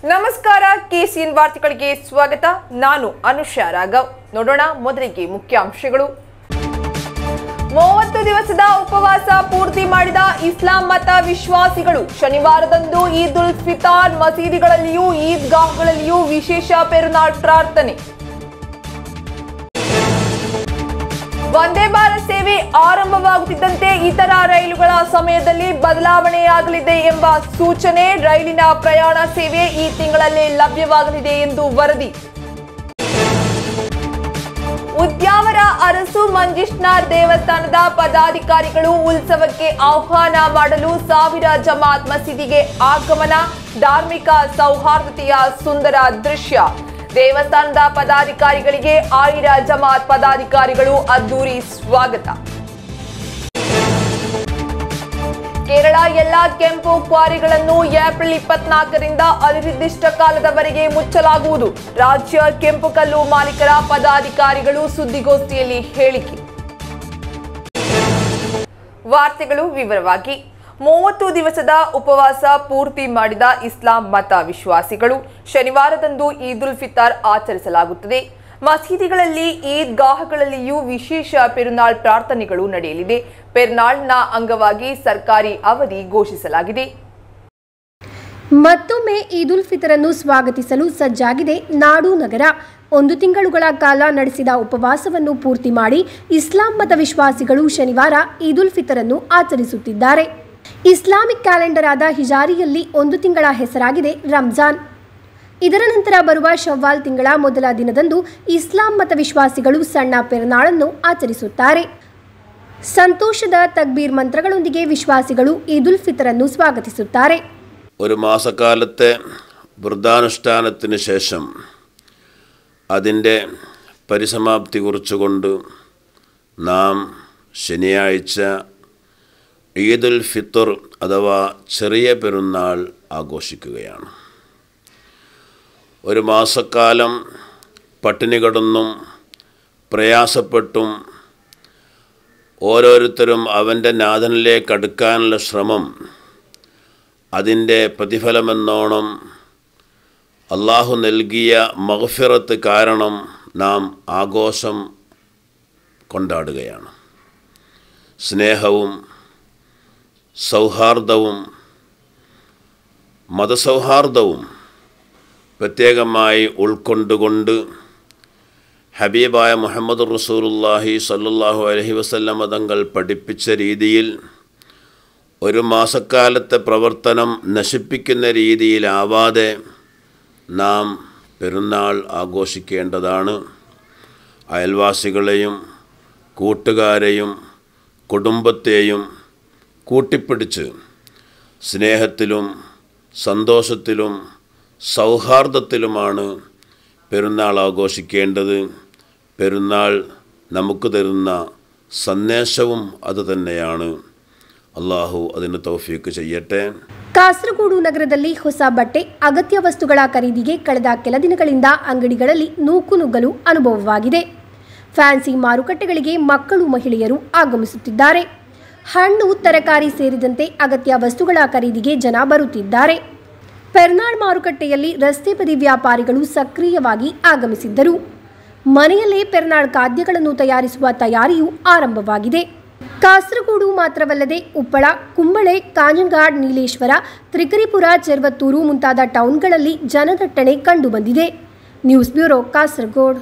ನಮಸ್ಕಾರ ಕೆಸಿಎನ್ ವಾರ್ತೆಗಳಿಗೆ ಸ್ವಾಗತ ನಾನು ಅನುಷಾ ರಾಘವ್ ನೋಡೋಣ ಮೊದಲಿಗೆ ಮುಖ್ಯಾಂಶಗಳು ಮೂವತ್ತು ದಿವಸದ ಉಪವಾಸ ಪೂರ್ತಿ ಮಾಡಿದ ಇಸ್ಲಾಂ ಮತ ವಿಶ್ವಾಸಿಗಳು ಶನಿವಾರದಂದು ಈದ್ ಉಲ್ ಫಿತಾರ್ ಮಸೀದಿಗಳಲ್ಲಿಯೂ ಈದ್ಗಾಹ್ಗಳಲ್ಲಿಯೂ ವಿಶೇಷ ಪೆರುನಾಳ್ ಪ್ರಾರ್ಥನೆ ವಂದೇ ಭಾರತ್ ಸೇವೆ ಆರಂಭವಾಗುತ್ತಿದ್ದಂತೆ ಇತರ ರೈಲುಗಳ ಸಮಯದಲ್ಲಿ ಬದಲಾವಣೆಯಾಗಲಿದೆ ಎಂಬ ಸೂಚನೆ ರೈಲಿನ ಪ್ರಯಾಣ ಸೇವೆ ಈ ತಿಂಗಳಲ್ಲೇ ಲಭ್ಯವಾಗಲಿದೆ ಎಂದು ವರದಿ ಉದ್ಯಾವರ ಅರಸು ಮಂಜಿಷ್ನಾರ್ ದೇವಸ್ಥಾನದ ಪದಾಧಿಕಾರಿಗಳು ಉತ್ಸವಕ್ಕೆ ಆಹ್ವಾನ ಮಾಡಲು ಸಾವಿರ ಜಮಾತ್ ಮಸೀದಿಗೆ ಆಗಮನ ಧಾರ್ಮಿಕ ಸೌಹಾರ್ದತೆಯ ಸುಂದರ ದೃಶ್ಯ ದೇವಸ್ಥಾನದ ಪದಾಧಿಕಾರಿಗಳಿಗೆ ಆಯಿರ ಜಮಾತ್ ಪದಾಧಿಕಾರಿಗಳು ಅದ್ದೂರಿ ಸ್ವಾಗತ ಕೇರಳ ಎಲ್ಲಾ ಕೆಂಪು ಕ್ವಾರಿಗಳನ್ನು ಏಪ್ರಿಲ್ ಇಪ್ಪತ್ನಾಲ್ಕರಿಂದ ಅನಿರ್ದಿಷ್ಟ ಕಾಲದವರೆಗೆ ಮುಚ್ಚಲಾಗುವುದು ರಾಜ್ಯ ಕೆಂಪು ಕಲ್ಲು ಮಾಲೀಕರ ಪದಾಧಿಕಾರಿಗಳು ಸುದ್ದಿಗೋಷ್ಠಿಯಲ್ಲಿ ಹೇಳಿಕೆ ವಾರ್ತೆಗಳು ವಿವರವಾಗಿ ಮೂವತ್ತು ದಿವಸದ ಉಪವಾಸ ಪೂರ್ತಿ ಮಾಡಿದ ಇಸ್ಲಾಂ ಮತ ವಿಶ್ವಾಸಿಗಳು ಶನಿವಾರದಂದು ಈದ್ ಉಲ್ ಫಿತಾರ್ ಆಚರಿಸಲಾಗುತ್ತದೆ ಮಸೀದಿಗಳಲ್ಲಿ ಈದ್ಗಾಹಗಳಲ್ಲಿಯೂ ವಿಶೇಷ ಪೆರುನಾಳ್ ಪ್ರಾರ್ಥನೆಗಳು ನಡೆಯಲಿದೆ ಪೆರುನಾಳ್ನ ಅಂಗವಾಗಿ ಸರ್ಕಾರಿ ಅವಧಿ ಘೋಷಿಸಲಾಗಿದೆ ಮತ್ತೊಮ್ಮೆ ಈದ್ ಉಲ್ ಫಿತರನ್ನು ಸ್ವಾಗತಿಸಲು ಸಜ್ಜಾಗಿದೆ ನಾಡು ನಗರ ಒಂದು ತಿಂಗಳುಗಳ ಕಾಲ ನಡೆಸಿದ ಉಪವಾಸವನ್ನು ಪೂರ್ತಿ ಮಾಡಿ ಇಸ್ಲಾಂ ಮತ ವಿಶ್ವಾಸಿಗಳು ಶನಿವಾರ ಈದ್ ಉಲ್ ಫಿತರನ್ನು ಆಚರಿಸುತ್ತಿದ್ದಾರೆ ಇಸ್ಲಾಮಿಕ್ ಕ್ಯಾಲೆಂಡರ್ ಆದ ಹಿಜಾರಿಯಲ್ಲಿ ಒಂದು ತಿಂಗಳ ಹೆಸರಾಗಿದೆ ರಂಜಾನ್ ಇದರ ನಂತರ ಬರುವ ಶವ್ವಾಲ್ ತಿಂಗಳ ಮೊದಲ ದಿನದಂದು ಇಸ್ಲಾಂ ಮತ ವಿಶ್ವಾಸಿಗಳು ಸಣ್ಣ ಪೆರುನಾಳನ್ನು ಆಚರಿಸುತ್ತಾರೆ ಸಂತೋಷದ തക്ബീർ ಮಂತ್ರಗಳೊಂದಿಗೆ ವಿಶ್ವಾಸಿಗಳು ಈದ್ ಉಲ್ ಫಿತರನ್ನು ಸ್ವಾಗತಿಸುತ್ತಾರೆ ഒരു മാസക്കാലത്തെ വ്രതാനുഷ്ഠാനത്തിന് ശേഷം അതിൻ്റെ പരിസമാപ്തി കുറിച്ചുകൊണ്ട് നാം ശനിയാഴ്ച ഈദുൽ ഫിത്തർ അഥവാ ചെറിയ പെരുന്നാൾ ആഘോഷിക്കുകയാണ് ഒരു മാസക്കാലം പട്ടിണി കിടന്നും പ്രയാസപ്പെട്ടും ഓരോരുത്തരും അവൻ്റെ നാഥനിലേക്ക് അടുക്കാനുള്ള ശ്രമം അതിൻ്റെ പ്രതിഫലമെന്നോണം അള്ളാഹു നൽകിയ മഹഫിറത്ത് കാരണം നാം ആഘോഷം കൊണ്ടാടുകയാണ് സ്നേഹവും സൗഹാർദ്ദവും മതസൗഹാർദ്ദവും പ്രത്യേകമായി ഉൾക്കൊണ്ടുകൊണ്ട് ഹബീബായ മുഹമ്മദ് റസൂലുല്ലാഹി സല്ലുല്ലാഹു അലഹി വസല്ലമ തങ്ങൾ പഠിപ്പിച്ച രീതിയിൽ ഒരു മാസക്കാലത്തെ പ്രവർത്തനം നശിപ്പിക്കുന്ന രീതിയിലാവാതെ നാം പെരുന്നാൾ ആഘോഷിക്കേണ്ടതാണ് അയൽവാസികളെയും കൂട്ടുകാരെയും കുടുംബത്തെയും കൂട്ടിപ്പിടിച്ച് സ്നേഹത്തിലും സന്തോഷത്തിലും സൗഹാർദ്ദത്തിലുമാണ് പെരുന്നാൾ ആഘോഷിക്കേണ്ടത് പെരുന്നാൾ നമുക്ക് തരുന്ന സന്ദേശവും അതുതന്നെയാണ് ಅಲ್ಲಾಹು ಅದನ್ನು ತೌಫೀಕ್ ಚೆಯ್ಯಟ್ಟೆ ಕಾಸರಗೋಡು ನಗರದಲ್ಲಿ ಹೊಸ ಬಟ್ಟೆ ಅಗತ್ಯ ವಸ್ತುಗಳ ಖರೀದಿಗೆ ಕಳೆದ ಕೆಲ ದಿನಗಳಿಂದ ಅಂಗಡಿಗಳಲ್ಲಿ ನೂಕುನುಗ್ಗಲು ಅನುಭವವಾಗಿದೆ ಫ್ಯಾನ್ಸಿ ಮಾರುಕಟ್ಟೆಗಳಿಗೆ ಮಕ್ಕಳು ಮಹಿಳೆಯರು ಆಗಮಿಸುತ್ತಿದ್ದಾರೆ ಹಣ್ಣು ತರಕಾರಿ ಸೇರಿದಂತೆ ಅಗತ್ಯ ವಸ್ತುಗಳ ಖರೀದಿಗೆ ಜನ ಬರುತ್ತಿದ್ದಾರೆ ಪೆರ್ನಾಳ್ ಮಾರುಕಟ್ಟೆಯಲ್ಲಿ ರಸ್ತೆ ಬದಿ ವ್ಯಾಪಾರಿಗಳು ಸಕ್ರಿಯವಾಗಿ ಆಗಮಿಸಿದ್ದರು ಮನೆಯಲ್ಲೇ ಪೆರ್ನಾಳ್ ಖಾದ್ಯಗಳನ್ನು ತಯಾರಿಸುವ ತಯಾರಿಯೂ ಆರಂಭವಾಗಿದೆ ಕಾಸರಗೋಡು ಮಾತ್ರವಲ್ಲದೆ ಉಪ್ಪಳ ಕುಂಬಳೆ ಕಾಂಜಂಗಾಡ್ ನೀಲೇಶ್ವರ ತ್ರಿಕರಿಪುರ ಚೆರ್ವತ್ತೂರು ಮುಂತಾದ ಟೌನ್ಗಳಲ್ಲಿ ಜನದಟ್ಟಣೆ ಕಂಡುಬಂದಿದೆ ನ್ಯೂಸ್ ಬ್ಯೂರೋ ಕಾಸರಗೋಡು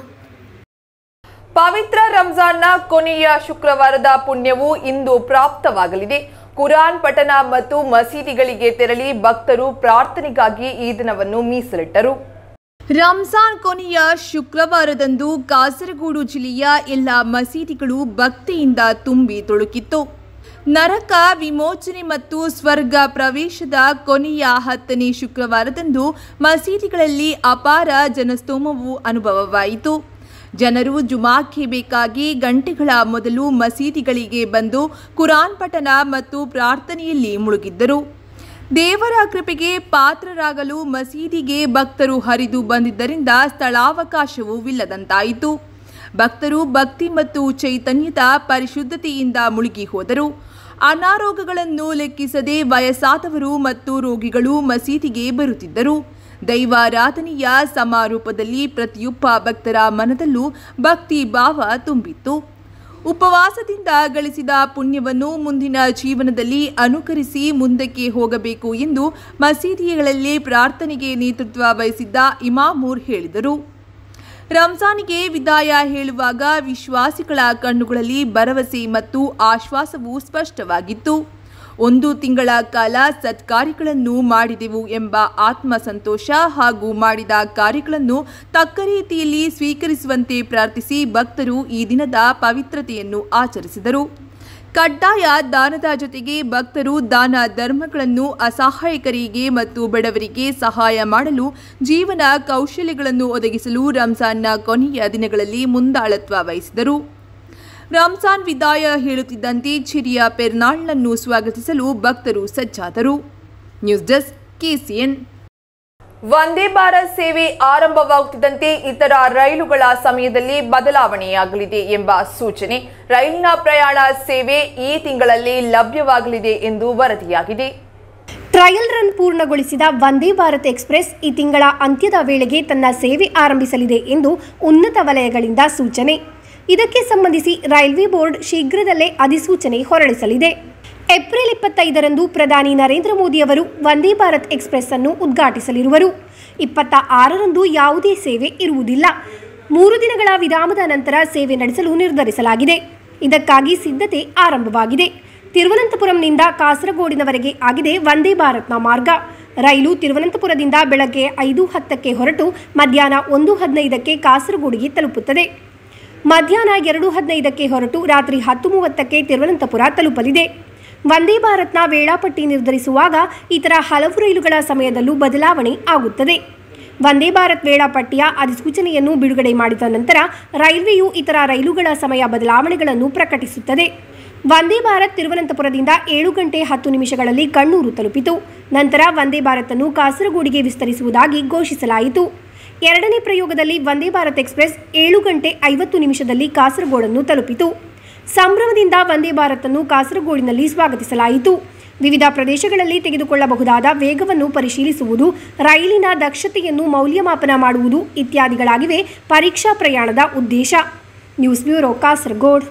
ಪವಿತ್ರ ರಂಜಾನ್ನ ಕೊನೆಯ ಶುಕ್ರವಾರದ ಪುಣ್ಯವು ಇಂದು ಪ್ರಾಪ್ತವಾಗಲಿದೆ ಕುರಾನ್ ಪಠನ ಮತ್ತು ಮಸೀದಿಗಳಿಗೆ ತೆರಳಿ ಭಕ್ತರು ಪ್ರಾರ್ಥನೆಗಾಗಿ ಈ ದಿನವನ್ನು ಮೀಸಲಿಟ್ಟರು ರಂಜಾನ್ ಕೊನೆಯ ಶುಕ್ರವಾರದಂದು ಕಾಸರಗೋಡು ಜಿಲ್ಲೆಯ ಎಲ್ಲ ಮಸೀದಿಗಳು ಭಕ್ತಿಯಿಂದ ತುಂಬಿ ತುಳುಕಿತ್ತು ನರಕ ವಿಮೋಚನೆ ಮತ್ತು ಸ್ವರ್ಗ ಪ್ರವೇಶದ ಕೊನೆಯ ಹತ್ತನೇ ಶುಕ್ರವಾರದಂದು ಮಸೀದಿಗಳಲ್ಲಿ ಅಪಾರ ಜನಸ್ತೋಮವು ಅನುಭವವಾಯಿತು ಜನರು ಜುಮಾಕ್ಕೆ ಬೇಕಾಗಿ ಗಂಟೆಗಳ ಮೊದಲು ಮಸೀದಿಗಳಿಗೆ ಬಂದು ಕುರಾನ್ ಪಠನ ಮತ್ತು ಪ್ರಾರ್ಥನೆಯಲ್ಲಿ ಮುಳುಗಿದ್ದರು ದೇವರ ಕೃಪೆಗೆ ಪಾತ್ರರಾಗಲು ಮಸೀದಿಗೆ ಭಕ್ತರು ಹರಿದು ಬಂದಿದ್ದರಿಂದ ಸ್ಥಳಾವಕಾಶವೂ ಇಲ್ಲದಂತಾಯಿತು ಭಕ್ತರು ಭಕ್ತಿ ಮತ್ತು ಚೈತನ್ಯದ ಪರಿಶುದ್ಧತೆಯಿಂದ ಮುಳುಗಿ ಹೋದರು ಅನಾರೋಗ್ಯಗಳನ್ನು ಲೆಕ್ಕಿಸದೆ ವಯಸ್ಸಾದವರು ಮತ್ತು ರೋಗಿಗಳು ಮಸೀದಿಗೆ ಬರುತ್ತಿದ್ದರು ದೈವಾರಾಧನೆಯ ಸಮಾರೋಪದಲ್ಲಿ ಪ್ರತಿಯೊಬ್ಬ ಭಕ್ತರ ಮನದಲ್ಲೂ ಭಕ್ತಿ ಭಾವ ತುಂಬಿತ್ತು ಉಪವಾಸದಿಂದ ಗಳಿಸಿದ ಪುಣ್ಯವನ್ನು ಮುಂದಿನ ಜೀವನದಲ್ಲಿ ಅನುಕರಿಸಿ ಮುಂದಕ್ಕೆ ಹೋಗಬೇಕು ಎಂದು ಮಸೀದಿಗಳಲ್ಲಿ ಪ್ರಾರ್ಥನೆಗೆ ನೇತೃತ್ವ ವಹಿಸಿದ್ದ ಇಮಾಮೂರ್ ಹೇಳಿದರು ರಂಜಾನಿಗೆ ವಿದಾಯ ಹೇಳುವಾಗ ವಿಶ್ವಾಸಿಗಳ ಕಣ್ಣುಗಳಲ್ಲಿ ಭರವಸೆ ಮತ್ತು ಆಶ್ವಾಸವು ಸ್ಪಷ್ಟವಾಗಿತ್ತು ಒಂದು ತಿಂಗಳ ಕಾಲ ಸತ್ಕಾರ್ಯಗಳನ್ನು ಮಾಡಿದೆವು ಎಂಬ ಆತ್ಮಸಂತೋಷ ಹಾಗೂ ಮಾಡಿದ ಕಾರ್ಯಗಳನ್ನು ತಕ್ಕ ರೀತಿಯಲ್ಲಿ ಸ್ವೀಕರಿಸುವಂತೆ ಪ್ರಾರ್ಥಿಸಿ ಭಕ್ತರು ಈ ದಿನದ ಪವಿತ್ರತೆಯನ್ನು ಆಚರಿಸಿದರು ಕಡ್ಡಾಯ ದಾನದ ಜೊತೆಗೆ ಭಕ್ತರು ದಾನ ಧರ್ಮಗಳನ್ನು ಅಸಹಾಯಕರಿಗೆ ಮತ್ತು ಬಡವರಿಗೆ ಸಹಾಯ ಮಾಡಲು ಜೀವನ ಕೌಶಲ್ಯಗಳನ್ನು ಒದಗಿಸಲು ರಂಜಾನ್ನ ಕೊನೆಯ ದಿನಗಳಲ್ಲಿ ಮುಂದಾಳತ್ವ ವಹಿಸಿದರು ರಂಜಾನ್ ವಿದಾಯ ಹೇಳುತ್ತಿದ್ದಂತೆ ಚಿರಿಯ ಪೆರ್ನಾಳ್ನನ್ನು ಸ್ವಾಗತಿಸಲು ಭಕ್ತರು ಸಜ್ಜಾದರು ನ್ಯೂಸ್ ಡೆಸ್ಕ್ ಕೆಸಿಎನ್ ವಂದೇ ಭಾರತ್ ಸೇವೆ ಆರಂಭವಾಗುತ್ತಿದ್ದಂತೆ ಇತರ ರೈಲುಗಳ ಸಮಯದಲ್ಲಿ ಬದಲಾವಣೆಯಾಗಲಿದೆ ಎಂಬ ಸೂಚನೆ ರೈಲಿನ ಪ್ರಯಾಣ ಸೇವೆ ಈ ತಿಂಗಳಲ್ಲಿ ಲಭ್ಯವಾಗಲಿದೆ ಎಂದು ವರದಿಯಾಗಿದೆ ಟ್ರಯಲ್ ರನ್ ಪೂರ್ಣಗೊಳಿಸಿದ ವಂದೇ ಭಾರತ್ ಎಕ್ಸ್ಪ್ರೆಸ್ ಈ ತಿಂಗಳ ಅಂತ್ಯದ ವೇಳೆಗೆ ತನ್ನ ಸೇವೆ ಆರಂಭಿಸಲಿದೆ ಎಂದು ಉನ್ನತ ವಲಯಗಳಿಂದ ಸೂಚನೆ ಇದಕ್ಕೆ ಸಂಬಂಧಿಸಿ ರೈಲ್ವೆ ಬೋರ್ಡ್ ಶೀಘ್ರದಲ್ಲೇ ಅಧಿಸೂಚನೆ ಹೊರಡಿಸಲಿದೆ ಏಪ್ರಿಲ್ ಇಪ್ಪತ್ತೈದರಂದು ಪ್ರಧಾನಿ ನರೇಂದ್ರ ಮೋದಿ ಅವರು ವಂದೇ ಭಾರತ್ ಎಕ್ಸ್ಪ್ರೆಸ್ ಅನ್ನು ಉದ್ಘಾಟಿಸಲಿರುವರು ಇಪ್ಪತ್ತ ಆರರಂದು ಯಾವುದೇ ಸೇವೆ ಇರುವುದಿಲ್ಲ ಮೂರು ದಿನಗಳ ವಿರಾಮದ ನಂತರ ಸೇವೆ ನಡೆಸಲು ನಿರ್ಧರಿಸಲಾಗಿದೆ ಇದಕ್ಕಾಗಿ ಸಿದ್ಧತೆ ಆರಂಭವಾಗಿದೆ ತಿರುವನಂತಪುರಂನಿಂದ ಕಾಸರಗೋಡಿನವರೆಗೆ ಆಗಿದೆ ವಂದೇ ಭಾರತ್ನ ಮಾರ್ಗ ರೈಲು ತಿರುವನಂತಪುರದಿಂದ ಬೆಳಗ್ಗೆ ಐದು ಹತ್ತಕ್ಕೆ ಹೊರಟು ಮಧ್ಯಾಹ್ನ ಒಂದು ಹದಿನೈದಕ್ಕೆ ಕಾಸರಗೋಡಿಗೆ ತಲುಪುತ್ತದೆ ಮಧ್ಯಾಹ್ನ ಎರಡು ಹದಿನೈದಕ್ಕೆ ಹೊರಟು ರಾತ್ರಿ ಹತ್ತು ಮೂವತ್ತಕ್ಕೆ ತಿರುವನಂತಪುರ ತಲುಪಲಿದೆ ವಂದೇ ಭಾರತ್ನ ವೇಳಾಪಟ್ಟಿ ನಿರ್ಧರಿಸುವಾಗ ಇತರ ಹಲವು ರೈಲುಗಳ ಸಮಯದಲ್ಲೂ ಬದಲಾವಣೆ ಆಗುತ್ತದೆ ವಂದೇ ಭಾರತ್ ವೇಳಾಪಟ್ಟಿಯ ಅಧಿಸೂಚನೆಯನ್ನು ಬಿಡುಗಡೆ ಮಾಡಿದ ನಂತರ ರೈಲ್ವೆಯು ಇತರ ರೈಲುಗಳ ಸಮಯ ಬದಲಾವಣೆಗಳನ್ನು ಪ್ರಕಟಿಸುತ್ತದೆ ವಂದೇ ಭಾರತ್ ತಿರುವನಂತಪುರದಿಂದ ಏಳು ಗಂಟೆ ಹತ್ತು ನಿಮಿಷಗಳಲ್ಲಿ ಕಣ್ಣೂರು ತಲುಪಿತು ನಂತರ ವಂದೇ ಭಾರತ್ ಅನ್ನು ಕಾಸರಗೋಡಿಗೆ ವಿಸ್ತರಿಸುವುದಾಗಿ ಘೋಷಿಸಲಾಯಿತು ಎರಡನೇ ಪ್ರಯೋಗದಲ್ಲಿ ವಂದೇ ಭಾರತ್ ಎಕ್ಸ್ಪ್ರೆಸ್ ಏಳು ಗಂಟೆ ಐವತ್ತು ನಿಮಿಷದಲ್ಲಿ ಕಾಸರಗೋಡನ್ನು ತಲುಪಿತು ಸಂಭ್ರಮದಿಂದ ವಂದೇ ಭಾರತ್ ಅನ್ನು ಕಾಸರಗೋಡಿನಲ್ಲಿ ಸ್ವಾಗತಿಸಲಾಯಿತು ವಿವಿಧ ಪ್ರದೇಶಗಳಲ್ಲಿ ತೆಗೆದುಕೊಳ್ಳಬಹುದಾದ ವೇಗವನ್ನು ಪರಿಶೀಲಿಸುವುದು ರೈಲಿನ ದಕ್ಷತೆಯನ್ನು ಮೌಲ್ಯಮಾಪನ ಮಾಡುವುದು ಇತ್ಯಾದಿಗಳಾಗಿವೆ ಪರೀಕ್ಷಾ ಪ್ರಯಾಣದ ಉದ್ದೇಶ ನ್ಯೂಸ್ ಬ್ಯೂರೋ ಕಾಸರಗೋಡ್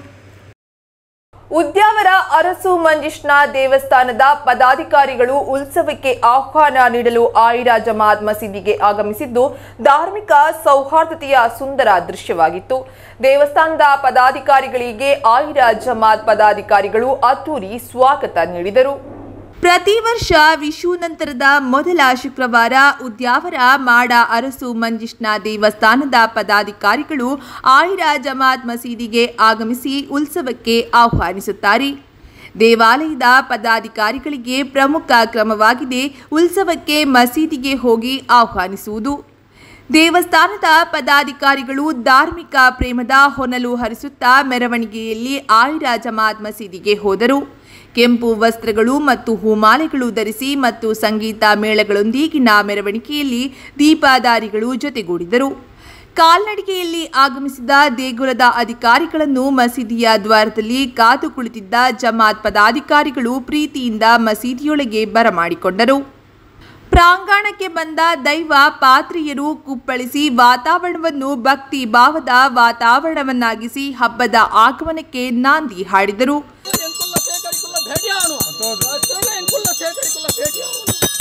ಉದ್ಯಾವರ ಅರಸು ಮಂಜಿಷ್ನ ದೇವಸ್ಥಾನದ ಪದಾಧಿಕಾರಿಗಳು ಉತ್ಸವಕ್ಕೆ ಆಹ್ವಾನ ನೀಡಲು ಆಯಿರ ಜಮಾತ್ ಮಸೀದಿಗೆ ಆಗಮಿಸಿದ್ದು ಧಾರ್ಮಿಕ ಸೌಹಾರ್ದತೆಯ ಸುಂದರ ದೃಶ್ಯವಾಗಿತ್ತು ದೇವಸ್ಥಾನದ ಪದಾಧಿಕಾರಿಗಳಿಗೆ ಆಯಿರ ಜಮಾತ್ ಪದಾಧಿಕಾರಿಗಳು ಅದ್ದೂರಿ ಸ್ವಾಗತ ನೀಡಿದರು ಪ್ರತಿ ವರ್ಷ ವಿಶು ನಂತರದ ಮೊದಲ ಶುಕ್ರವಾರ ಉದ್ಯಾವರ ಮಾಡ ಅರಸು ಮಂಜಿಷ್ನ ದೇವಸ್ಥಾನದ ಪದಾಧಿಕಾರಿಗಳು ಆಯಿರ ಜಮಾತ್ ಮಸೀದಿಗೆ ಆಗಮಿಸಿ ಉತ್ಸವಕ್ಕೆ ಆಹ್ವಾನಿಸುತ್ತಾರೆ ದೇವಾಲಯದ ಪದಾಧಿಕಾರಿಗಳಿಗೆ ಪ್ರಮುಖ ಕ್ರಮವಾಗಿದೆ ಉತ್ಸವಕ್ಕೆ ಮಸೀದಿಗೆ ಹೋಗಿ ಆಹ್ವಾನಿಸುವುದು ದೇವಸ್ಥಾನದ ಪದಾಧಿಕಾರಿಗಳು ಧಾರ್ಮಿಕ ಪ್ರೇಮದ ಹೊನಲು ಹರಿಸುತ್ತಾ ಮೆರವಣಿಗೆಯಲ್ಲಿ ಆಯಿರ ಜಮಾತ್ ಮಸೀದಿಗೆ ಹೋದರು ಕೆಂಪು ವಸ್ತ್ರಗಳು ಮತ್ತು ಹೂಮಾಲೆಗಳು ಧರಿಸಿ ಮತ್ತು ಸಂಗೀತ ಮೇಳಗಳೊಂದಿಗಿನ ಮೆರವಣಿಗೆಯಲ್ಲಿ ದೀಪಾಧಾರಿಗಳು ಜೊತೆಗೂಡಿದರು ಕಾಲ್ನಡಿಗೆಯಲ್ಲಿ ಆಗಮಿಸಿದ ದೇಗುಲದ ಅಧಿಕಾರಿಗಳನ್ನು ಮಸೀದಿಯ ದ್ವಾರದಲ್ಲಿ ಕಾದು ಕುಳಿತಿದ್ದ ಜಮಾತ್ ಪದಾಧಿಕಾರಿಗಳು ಪ್ರೀತಿಯಿಂದ ಮಸೀದಿಯೊಳಗೆ ಬರಮಾಡಿಕೊಂಡರು ಪ್ರಾಂಗಣಕ್ಕೆ ಬಂದ ದೈವ ಪಾತ್ರಿಯರು ಕುಪ್ಪಳಿಸಿ ವಾತಾವರಣವನ್ನು ಭಕ್ತಿ ಭಾವದ ವಾತಾವರಣವನ್ನಾಗಿಸಿ ಹಬ್ಬದ ಆಗಮನಕ್ಕೆ ನಾಂದಿ ಹಾಡಿದರು ಎಂಕುಲ್ಲ ಸೇಕರಿಕುಲ್ಲ ಭೇಟಿಯಾನು ಅಸುರನ ಎಂಕುಲ್ಲ ಸೇಕರಿಕುಲ್ಲ ಭೇಟಿಯಾನು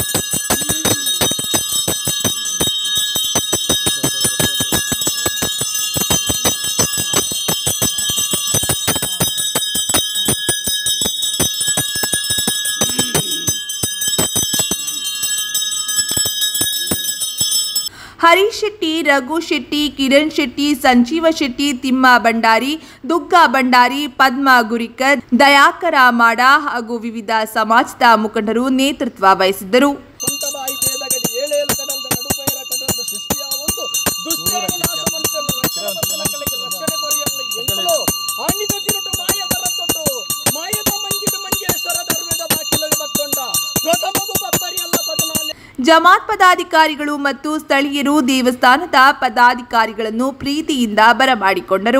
ಹರೀಶ್ ಶೆಟ್ಟಿ ರಘು ಶೆಟ್ಟಿ ಕಿರಣ್ ಶೆಟ್ಟಿ ಸಂಜೀವ ಶೆಟ್ಟಿ ತಿಮ್ಮ ಭಂಡಾರಿ ದುಗ್ಗ ಭಂಡಾರಿ ಪದ್ಮ ಗುರಿಕರ್ ದಯಾಕರ ಮಾಡ ಹಾಗೂ ವಿವಿಧ ಸಮಾಜದ ಮುಖಂಡರು ನೇತೃತ್ವ ವಹಿಸಿದ್ದರು ಸ್ವಂತ ಬಾಯಿ ತೇದಗಡಿ ಏಳೇಳು ಕಡಲದ ನಡುಪೈರ ಕಡಲದ ಸೃಷ್ಟಿಯ ಒಂದು ದುಷ್ಟರ ನಾಶ ಮನುಷ್ಯನ ರಕ್ಷಣೆ ಪತ್ತನ ಕಲೆಗೆ ರಕ್ಷಣೆ ಕೊರಿಯಲ್ಲ ಎಂಕುಲು ಆಣಿದ ತಿರುಟು ಮಾಯದ ರತ್ತೊಟ್ಟು ಮಾಯದ ಮಂಜಿಡು ಮಂಜೇಶ್ವರ ಧರ್ಮದ ಬಾಕಿಲಲ್ಲಿ ಮತ್ತೊಂಡ ಪ್ರಥಮಗೂ ಬಬ್ಬರಿಯಲ್ಲ ಪದನಾಲೆ ಜಮಾತ್ ಪದಾಧಿಕಾರಿಗಳು ಮತ್ತು ಸ್ಥಳೀಯರು ದೇವಸ್ಥಾನದ ಪದಾಧಿಕಾರಿಗಳನ್ನು ಪ್ರೀತಿಯಿಂದ ಬರಮಾಡಿಕೊಂಡರು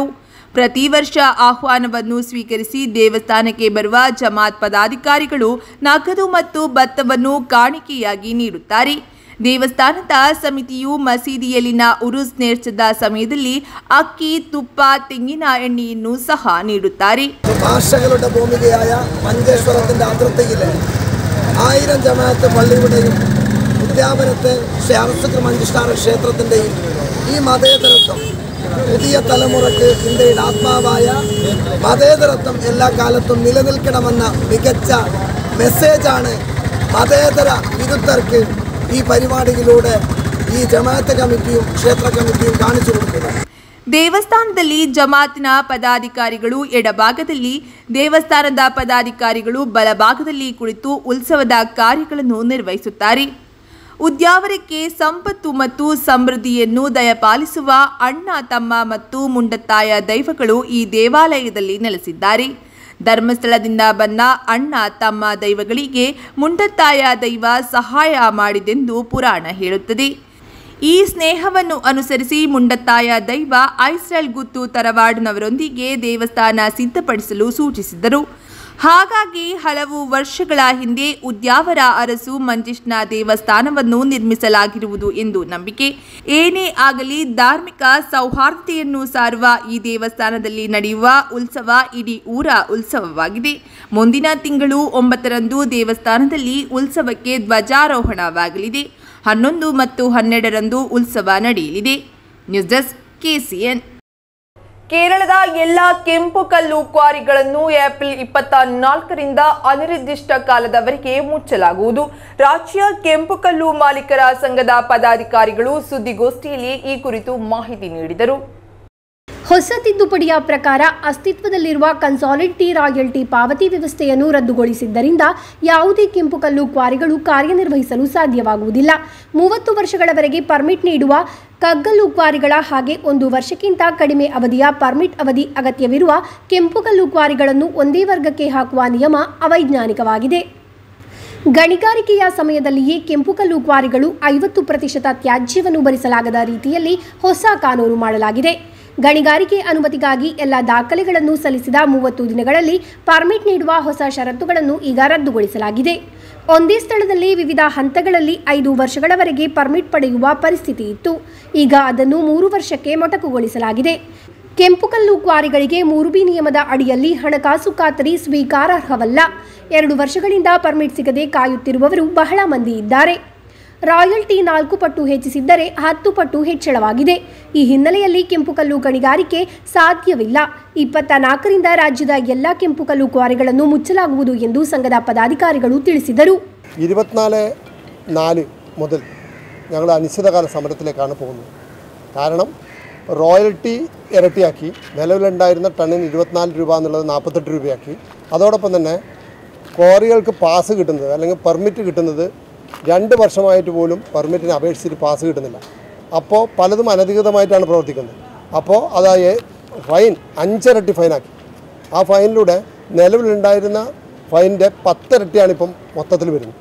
ಪ್ರತಿ ವರ್ಷ ಆಹ್ವಾನವನ್ನು ಸ್ವೀಕರಿಸಿ ದೇವಸ್ಥಾನಕ್ಕೆ ಬರುವ ಜಮಾತ್ ಪದಾಧಿಕಾರಿಗಳು ನಗದು ಮತ್ತು ಭತ್ತವನ್ನು ಕಾಣಿಕೆಯಾಗಿ ನೀಡುತ್ತಾರೆ ದೇವಸ್ಥಾನದ ಸಮಿತಿಯು ಮಸೀದಿಯಲ್ಲಿನ ಉರುಸ್ ನೇರ್ಚದ സമയದಲ್ಲಿ ಅಕ್ಕಿ തുപ്പ തെങ്ങിನ എണ്ണೆಯನ್ನು ಸಹ ನೀಡುತ್ತಾರೆ ഭാഷകളുടെ ഭൂമികയായ മഞ്ചേശ്വരത്തിൻ്റെ അതിർത്തിയിലെ ആയിരം ജമാഅത്ത് പള്ളിയുടെയും ഉദ്യാപനത്തെ ശ്രീ അറസുക്ക് മഞ്ചിഷ്ടാര ക്ഷേത്രത്തിൻ്റെയും ഈ മതേതരത്വം പുതിയ തലമുറക്ക് ഇന്ത്യയുടെ ആത്മാവായ മതേതരത്വം എല്ലാ കാലത്തും നിലനിൽക്കണമെന്ന മികച്ച മെസ്സേജാണ് മതേതര വിരുദ്ധർക്ക് ഈ പരിപാടിയിലൂടെ ഈ ജമാഅത്ത് കമ്മിറ്റിയും ക്ഷേത്ര കമ്മിറ്റിയും കാണിച്ചു കൊടുക്കുന്നത് ದೇವಸ್ಥಾನದಲ್ಲಿ ಜಮಾತಿನ ಪದಾಧಿಕಾರಿಗಳು ಎಡಭಾಗದಲ್ಲಿ ದೇವಸ್ಥಾನದ ಪದಾಧಿಕಾರಿಗಳು ಬಲಭಾಗದಲ್ಲಿ ಕುಳಿತು ಉತ್ಸವದ ಕಾರ್ಯಗಳನ್ನು ನಿರ್ವಹಿಸುತ್ತಾರೆ ಉದ್ಯಾವರಕ್ಕೆ ಸಂಪತ್ತು ಮತ್ತು ಸಮೃದ್ಧಿಯನ್ನು ದಯಪಾಲಿಸುವ ಅಣ್ಣ ತಮ್ಮ ಮತ್ತು ಮುಂಡತ್ತಾಯ ದೈವಗಳು ಈ ದೇವಾಲಯದಲ್ಲಿ ನೆಲೆಸಿದ್ದಾರೆ ಧರ್ಮಸ್ಥಳದಿಂದ ಬಂದ ಅಣ್ಣ ತಮ್ಮ ದೈವಗಳಿಗೆ ಮುಂಡತ್ತಾಯ ದೈವ ಸಹಾಯ ಮಾಡಿದೆಂದು ಪುರಾಣ ಹೇಳುತ್ತದೆ ಈ ಸ್ನೇಹವನ್ನು ಅನುಸರಿಸಿ ಮುಂಡತ್ತಾಯ ದೈವ ಐಸ್ರಾಯಲ್ ಗುತ್ತು ತರವಾಡಿನವರೊಂದಿಗೆ ದೇವಸ್ಥಾನ ಸಿದ್ಧಪಡಿಸಲು ಸೂಚಿಸಿದರು ಹಾಗಾಗಿ ಹಲವು ವರ್ಷಗಳ ಹಿಂದೆ ಉದ್ಯಾವರ ಅರಸು ಮಂಜಿಷ್ನ ದೇವಸ್ಥಾನವನ್ನು ನಿರ್ಮಿಸಲಾಗಿರುವುದು ಎಂದು ನಂಬಿಕೆ ಏನೇ ಆಗಲಿ ಧಾರ್ಮಿಕ ಸೌಹಾರ್ದತೆಯನ್ನು ಸಾರುವ ಈ ದೇವಸ್ಥಾನದಲ್ಲಿ ನಡೆಯುವ ಉತ್ಸವ ಇಡೀ ಊರ ಉತ್ಸವವಾಗಿದೆ ಮುಂದಿನ ತಿಂಗಳು ಒಂಬತ್ತರಂದು ದೇವಸ್ಥಾನದಲ್ಲಿ ಉತ್ಸವಕ್ಕೆ ಧ್ವಜಾರೋಹಣವಾಗಲಿದೆ ಹನ್ನೊಂದು ಮತ್ತು ಹನ್ನೆರಡರಂದು ಉತ್ಸವ ನಡೆಯಲಿದೆ ನ್ಯೂಸ್ ಡೆಸ್ಕ್ ಕೆಸಿಎನ್ ಕೇರಳದ ಎಲ್ಲ ಕೆಂಪು ಕಲ್ಲು ಕ್ವಾರಿಗಳನ್ನು ಏಪ್ರಿಲ್ ಇಪ್ಪತ್ತ ನಾಲ್ಕರಿಂದ ಅನಿರ್ದಿಷ್ಟ ಕಾಲದವರೆಗೆ ಮುಚ್ಚಲಾಗುವುದು ರಾಜ್ಯ ಕೆಂಪು ಕಲ್ಲು ಮಾಲೀಕರ ಸಂಘದ ಪದಾಧಿಕಾರಿಗಳು ಸುದ್ದಿಗೋಷ್ಠಿಯಲ್ಲಿ ಈ ಕುರಿತು ಮಾಹಿತಿ ನೀಡಿದರು ಹೊಸ ತಿದ್ದುಪಡಿಯ ಪ್ರಕಾರ ಅಸ್ತಿತ್ವದಲ್ಲಿರುವ ಕನ್ಸಾಲಿಟಿ ರಾಯಲ್ಟಿ ಪಾವತಿ ವ್ಯವಸ್ಥೆಯನ್ನು ರದ್ದುಗೊಳಿಸಿದ್ದರಿಂದ ಯಾವುದೇ ಕೆಂಪು ಕಲ್ಲು ಕ್ವಾರಿಗಳು ಕಾರ್ಯನಿರ್ವಹಿಸಲು ಸಾಧ್ಯವಾಗುವುದಿಲ್ಲ ಮೂವತ್ತು ವರ್ಷಗಳವರೆಗೆ ಪರ್ಮಿಟ್ ನೀಡುವ ಕಗ್ಗಲ್ಲು ಕ್ವಾರಿಗಳ ಹಾಗೆ ಒಂದು ವರ್ಷಕ್ಕಿಂತ ಕಡಿಮೆ ಅವಧಿಯ ಪರ್ಮಿಟ್ ಅವಧಿ ಅಗತ್ಯವಿರುವ ಕೆಂಪುಕಲ್ಲು ಕ್ವಾರಿಗಳನ್ನು ಒಂದೇ ವರ್ಗಕ್ಕೆ ಹಾಕುವ ನಿಯಮ ಅವೈಜ್ಞಾನಿಕವಾಗಿದೆ ಗಣಿಗಾರಿಕೆಯ ಸಮಯದಲ್ಲಿಯೇ ಕೆಂಪುಕಲ್ಲು ಕ್ವಾರಿಗಳು ಐವತ್ತು ಪ್ರತಿಶತ ತ್ಯಾಜ್ಯವನ್ನು ಭರಿಸಲಾಗದ ರೀತಿಯಲ್ಲಿ ಹೊಸ ಕಾನೂನು ಮಾಡಲಾಗಿದೆ ಗಣಿಗಾರಿಕೆ ಅನುಮತಿಗಾಗಿ ಎಲ್ಲ ದಾಖಲೆಗಳನ್ನು ಸಲ್ಲಿಸಿದ ಮೂವತ್ತು ದಿನಗಳಲ್ಲಿ ಪರ್ಮಿಟ್ ನೀಡುವ ಹೊಸ ಷರತ್ತುಗಳನ್ನು ಈಗ ರದ್ದುಗೊಳಿಸಲಾಗಿದೆ ಒಂದೇ ಸ್ಥಳದಲ್ಲಿ ವಿವಿಧ ಹಂತಗಳಲ್ಲಿ ಐದು ವರ್ಷಗಳವರೆಗೆ ಪರ್ಮಿಟ್ ಪಡೆಯುವ ಪರಿಸ್ಥಿತಿ ಇತ್ತು ಈಗ ಅದನ್ನು ಮೂರು ವರ್ಷಕ್ಕೆ ಮೊಟಕುಗೊಳಿಸಲಾಗಿದೆ ಕೆಂಪುಕಲ್ಲು ಕ್ವಾರಿಗಳಿಗೆ ಮೂರು ಬಿ ನಿಯಮದ ಅಡಿಯಲ್ಲಿ ಹಣಕಾಸು ಖಾತರಿ ಸ್ವೀಕಾರಾರ್ಹವಲ್ಲ ಎರಡು ವರ್ಷಗಳಿಂದ ಪರ್ಮಿಟ್ ಸಿಗದೆ ಕಾಯುತ್ತಿರುವವರು ಬಹಳ ಮಂದಿ ಇದ್ದಾರೆ ರಾಯಲ್ಟಿ ನಾಲ್ಕು ಪಟ್ಟು ಹೆಚ್ಚಿಸಿದ್ದರೆ ಹತ್ತು ಪಟ್ಟು ಹೆಚ್ಚಳವಾಗಿದೆ ಈ ಹಿನ್ನೆಲೆಯಲ್ಲಿ ಕೆಂಪುಕಲ್ಲು ಗಣಿಗಾರಿಕೆ ಸಾಧ್ಯವಿಲ್ಲ ಇಪ್ಪತ್ತ ನಾಲ್ಕರಿಂದ ರಾಜ್ಯದ ಎಲ್ಲ ಕೆಂಪುಕಲ್ಲು ಕ್ವಾರಿಗಳನ್ನು മുಚ್ಚലാಗುವುದು ಎಂದು ಸಂಘದ ಪದಾಧಿಕಾರಿಗಳು ತಿಳಿಸಿದರು ഇരുപത്തിനാല് നാല് മുതൽ ഞങ്ങൾ അനിശ്ചിതകാല സമരത്തിലേക്കാണ് പോകുന്നത് കാരണം റോയൽറ്റി ഇരട്ടിയാക്കി നിലവിലുണ്ടായിരുന്ന ടണ്ണിന് ഇരുപത്തിനാല് രൂപ എന്നുള്ളത് നാൽപ്പത്തെട്ട് രൂപയാക്കി അതോടൊപ്പം തന്നെ ക്വാറികൾക്ക് പാസ് കിട്ടുന്നത് അല്ലെങ്കിൽ പെർമിറ്റ് കിട്ടുന്നത് രണ്ട് വർഷമായിട്ട് പോലും പെർമിറ്റിന് അപേക്ഷിച്ചിട്ട് പാസ് കിട്ടുന്നില്ല അപ്പോൾ പലതും അനധികൃതമായിട്ടാണ് പ്രവർത്തിക്കുന്നത് അപ്പോൾ അത് ഏ- ഫൈൻ അഞ്ചിരട്ടി ഫൈനാക്കി ആ ഫൈനിലൂടെ നിലവിലുണ്ടായിരുന്ന ഫൈനിൻ്റെ പത്തിരട്ടിയാണ് ഇപ്പം മൊത്തത്തിൽ വരുന്നത്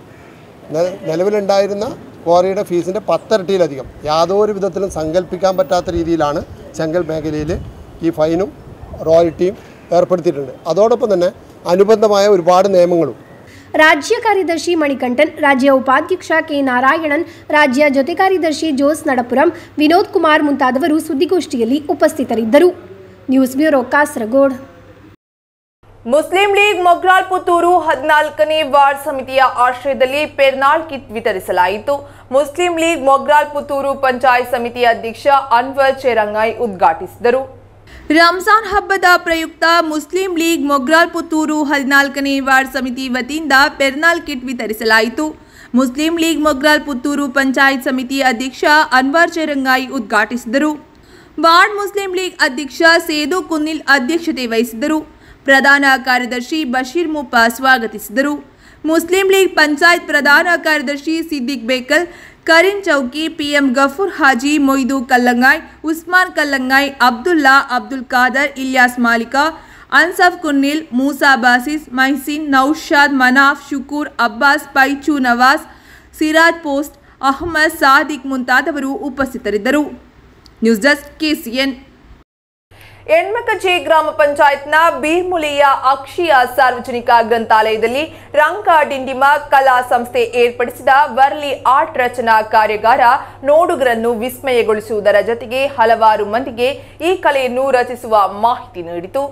നെ- നിലവിലുണ്ടായിരുന്ന ക്വാറിയുടെ ഫീസിൻ്റെ പത്തിരട്ടിയിലധികം യാതൊരു വിധത്തിലും സങ്കല്പിക്കാൻ പറ്റാത്ത രീതിയിലാണ് ചെങ്കൽ മേഖലയിൽ ഈ ഫൈനും റോയൽറ്റിയും ഏർപ്പെടുത്തിയിട്ടുണ്ട് അതോടൊപ്പം തന്നെ അനുബന്ധമായ ഒരുപാട് നിയമങ്ങളും ರಾಜ್ಯ ಕಾರ್ಯದರ್ಶಿ ಮಣಿಕಂಠನ್ ರಾಜ್ಯ ಉಪಾಧ್ಯಕ್ಷ ಕೆ ನಾರಾಯಣನ್ ರಾಜ್ಯ ಜೊತೆ ಕಾರ್ಯದರ್ಶಿ ಜೋಸ್ ನಡಪುರಂ ವಿನೋದ್ ಕುಮಾರ್ ಮುಂತಾದವರು ಸುದ್ದಿಗೋಷ್ಠಿಯಲ್ಲಿ ಉಪಸ್ಥಿತರಿದ್ದರು news bureau Kasaragod Muslim League Mogral Puttur ಹದಿನಾಲ್ಕನೇ ವಾರ್ಡ್ ಸಮಿತಿಯ ಆಶ್ರಯದಲ್ಲಿ ಪೆರ್ನಾಳ್ ಕಿಟ್ ವಿತರಿಸಲಾಯಿತು ಮುಸ್ಲಿಂ ಲೀಗ್ ಮೊಗ್ರಾಲ್ ಪುತ್ತೂರು ಪಂಚಾಯತ್ ಸಮಿತಿ ಅಧ್ಯಕ್ಷ ಅನ್ವರ್ ಚೆರಂಗಾಯ್ ಉದ್ಘಾಟಿಸಿದರು ರಂಜಾನ್ ಹಬ್ಬದ ಪ್ರಯುಕ್ತ ಮುಸ್ಲಿಂ ಲೀಗ್ ಮೊಗ್ರಾಲ್ ಪುತ್ತೂರು ಹದಿನಾಲ್ಕನೇ ವಾರ್ಡ್ ಸಮಿತಿ ವತಿಯಿಂದ ಪೆರ್ನಾಲ್ ಕಿಟ್ ವಿತರಿಸಲಾಯಿತು ಮುಸ್ಲಿಂ ಲೀಗ್ ಮೊಗ್ರಾಲ್ ಪುತ್ತೂರು ಪಂಚಾಯತ್ ಸಮಿತಿ ಅಧ್ಯಕ್ಷ ಅನ್ವರ್ ಚೆರಂಗಾಯಿ ಉದ್ಘಾಟಿಸಿದರು ವಾರ್ಡ್ ಮುಸ್ಲಿಂ ಲೀಗ್ ಅಧ್ಯಕ್ಷ ಸೇದು ಕುನ್ನಿಲ್ ಅಧ್ಯಕ್ಷತೆ ವಹಿಸಿದ್ದರು ಪ್ರಧಾನ ಕಾರ್ಯದರ್ಶಿ ಬಶೀರ್ ಮುಪ್ಪ ಸ್ವಾಗತಿಸಿದರು ಮುಸ್ಲಿಂ ಲೀಗ್ ಪಂಚಾಯತ್ ಪ್ರಧಾನ ಕಾರ್ಯದರ್ಶಿ ಸಿದ್ದಿಕ್ ಬೇಕಲ್ ಕರೀಂ ಚೌಕಿ ಪಿಎಂ ಗಫೂರ್ ಹಾಜಿ ಮೊಯ್ದು ಕಲ್ಲಂಗಾಯ್ ಉಸ್ಮಾನ್ ಕಲ್ಲಂಗಾಯ್ ಅಬ್ದುಲ್ಲಾ ಅಬ್ದುಲ್ ಖಾದರ್ ಇಲ್ಯಾಸ್ ಮಾಲಿಕಾ ಅನ್ಸಫ್ ಕುನ್ನಿಲ್ ಮೂಸಾ ಬಾಸಿಸ್ ಮೈಸಿನ್ ನೌಶಾದ್ ಮನಾಫ್ ಶುಕೂರ್ ಅಬ್ಬಾಸ್ ಪೈಚು ನವಾಸ್ ಸಿರಾಜ್ ಪೋಸ್ಟ್ ಅಹ್ಮದ್ ಸಾದಿಕ್ ಮುಂತಾದವರು ಉಪಸ್ಥಿತರಿದ್ದರು ನ್ಯೂಸ್ ಡೆಸ್ಕ್ ಕೆಸಿಎನ್ ಎಣ್ಮಕಚಿ ಗ್ರಾಮ ಪಂಚಾಯತ್ನ ಬೀರ್ಮುಲಿಯ ಅಕ್ಷಯ ಸಾರ್ವಜನಿಕ ಗ್ರಂಥಾಲಯದಲ್ಲಿ ರಂಗ ಡಿಂಡಿಮ ಕಲಾ ಸಂಸ್ಥೆ ಏರ್ಪಡಿಸಿದ ವರ್ಲಿ ಆರ್ಟ್ ರಚನಾ ಕಾರ್ಯಾಗಾರ ನೋಡುಗರನ್ನು ವಿಸ್ಮಯಗೊಳಿಸುವುದರ ಜೊತೆಗೆ ಹಲವಾರು ಮಂದಿಗೆ ಈ ಕಲೆಯನ್ನು ರಚಿಸುವ ಮಾಹಿತಿ ನೀಡಿತು